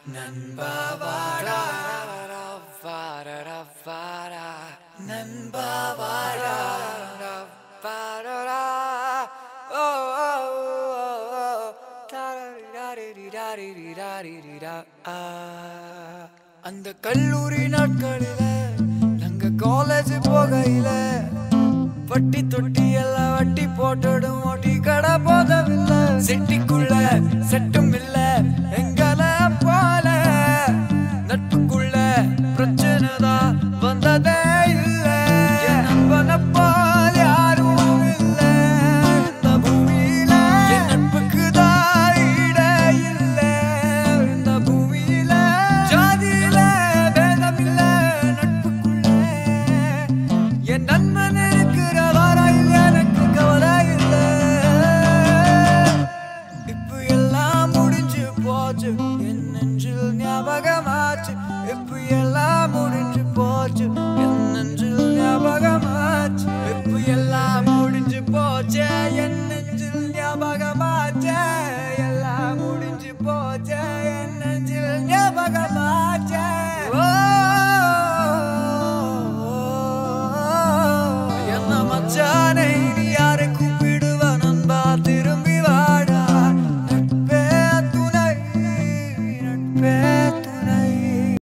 நண்பா வாடா வாடா வாடா நண்பா வாடா வாடா ஓ ஓ ஓ அந்த கல்லூரி நாட்களில நாங்க காலேஜ் போகையில வட்டி தொட்டி எல்லாம் வட்டி போட்டுடும் ஓட்டி கடை போதவில்லை செட்டிக்குள்ள செட்டும் இல்ல எங்கள போல நட்புக்குள்ள பிரச்சனை தான் வந்ததே இல்ல என் நண்பனை போல் யாரும் இல்ல இந்த பூமியில என் நட்புக்கு தான் ஈடே இல்ல இந்த பூமியில ஜாதியில பேதம் இல்ல நட்புக்குள்ள என் நண்பன் இருக்கிற வரையில் எனக்கு கவலை இல்லை இப்ப எல்லாம் முடிஞ்சு போச்சு என் நெஞ்சில் ஞாபகமாச்சு இப்ப எல்லாம் முடிஞ்சு போச்சு என் நெஞ்சில் ஞாபகமாச்சு இப்ப எல்லாம் முடிஞ்சு போச்சு என் நெஞ்சில் ஞாபகமாச்சு